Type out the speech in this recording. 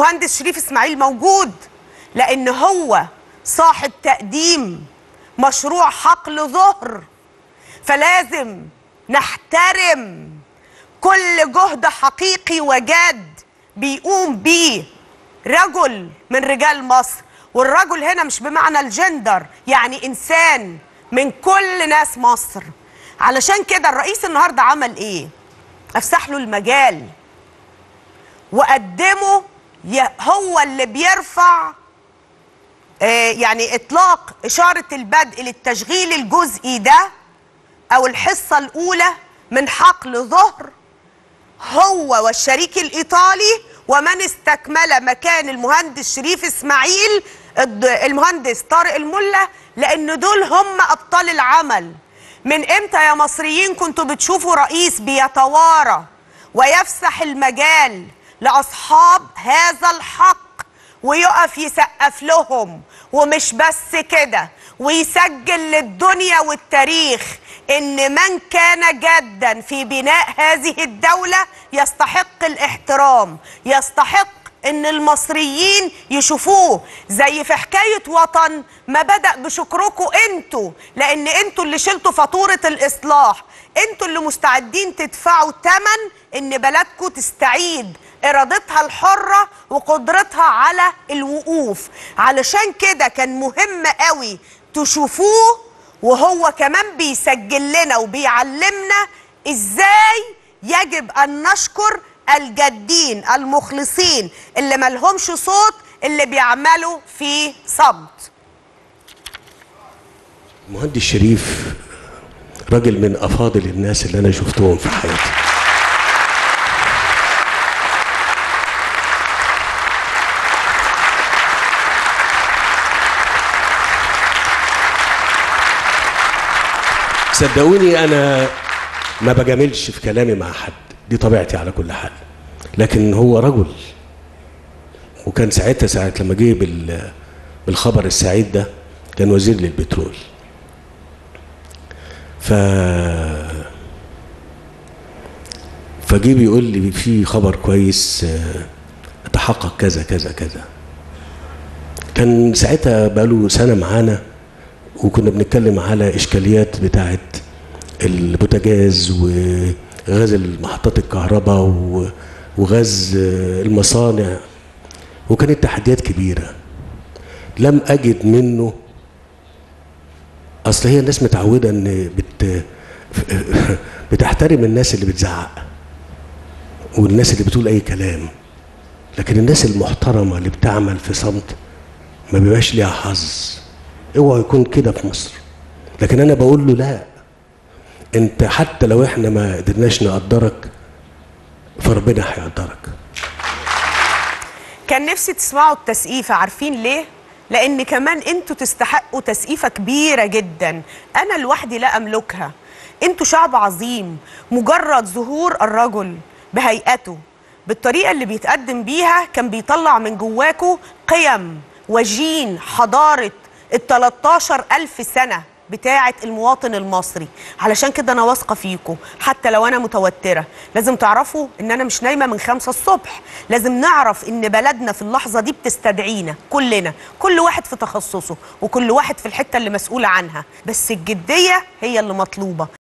المهندس شريف اسماعيل موجود لان هو صاحب تقديم مشروع حقل ظهر فلازم نحترم كل جهد حقيقي وجاد بيقوم بيه رجل من رجال مصر والرجل هنا مش بمعنى الجندر يعني انسان من كل ناس مصر علشان كده الرئيس النهارده عمل ايه افسح له المجال وقدمه ي- هو اللي بيرفع آه، يعني اطلاق اشاره البدء للتشغيل الجزئي ده او الحصه الاولى من حقل ظهر هو والشريك الايطالي ومن استكمل مكان المهندس شريف اسماعيل الد- المهندس طارق الملا لان دول هم ابطال العمل من امتى يا مصريين كنتوا بتشوفوا رئيس بيتوارى ويفسح المجال لاصحاب هذا الحق ويقف يسقف لهم ومش بس كده ويسجل للدنيا والتاريخ ان من كان جادا في بناء هذه الدولة يستحق الاحترام يستحق ان المصريين يشوفوه زي في حكاية وطن ما بدأ بشكركم انتوا لان انتوا اللي شلتوا فاتورة الاصلاح انتوا اللي مستعدين تدفعوا تمن ان بلدكم تستعيد ارادتها الحرة وقدرتها على الوقوف علشان كده كان مهم قوي تشوفوه وهو كمان بيسجل لنا وبيعلمنا ازاي يجب ان نشكر الجادين المخلصين اللي ملهمش صوت اللي بيعملوا في صمت المهندس شريف راجل من افاضل الناس اللي انا شفتهم في حياتي صدقوني انا ما بجاملش في كلامي مع حد دي طبيعتي على كل حال لكن هو رجل وكان ساعتها ساعة لما جه بال- بالخبر السعيد ده كان وزير للبترول ف فجه بيقول لي في خبر كويس آه، تحقق كذا كذا كذا كان ساعتها بقاله سنة معانا وكنا بنتكلم على إشكاليات بتاعة البوتاجاز وغاز محطات الكهرباء و- وغاز آه، المصانع وكانت تحديات كبيرة لم أجد منه أصل هي الناس متعودة إن بت بتحترم الناس اللي بتزعق والناس اللي بتقول أي كلام لكن الناس المحترمة اللي بتعمل في صمت ما بيبقاش ليها حظ اوعى يكون كده في مصر لكن انا بقول له لا انت حتى لو احنا ما قدرناش نقدرك فربنا هيقدرك كان نفسي تسمعوا التسقيفة عارفين ليه؟ لأن كمان انتوا تستحقوا تسقيفة كبيرة جدا أنا لوحدي لا أملكها انتوا شعب عظيم مجرد ظهور الرجل بهيئته بالطريقة اللي بيتقدم بيها كان بيطلع من جواكوا قيم وجين حضارة ال 13 ألف سنة بتاعة المواطن المصري علشان كده أنا واثقة فيكم حتى لو أنا متوترة لازم تعرفوا إن أنا مش نايمة من خمسة الصبح لازم نعرف إن بلدنا في اللحظة دي بتستدعينا كلنا كل واحد في تخصصه وكل واحد في الحتة اللي مسؤول عنها بس الجدية هي اللي مطلوبة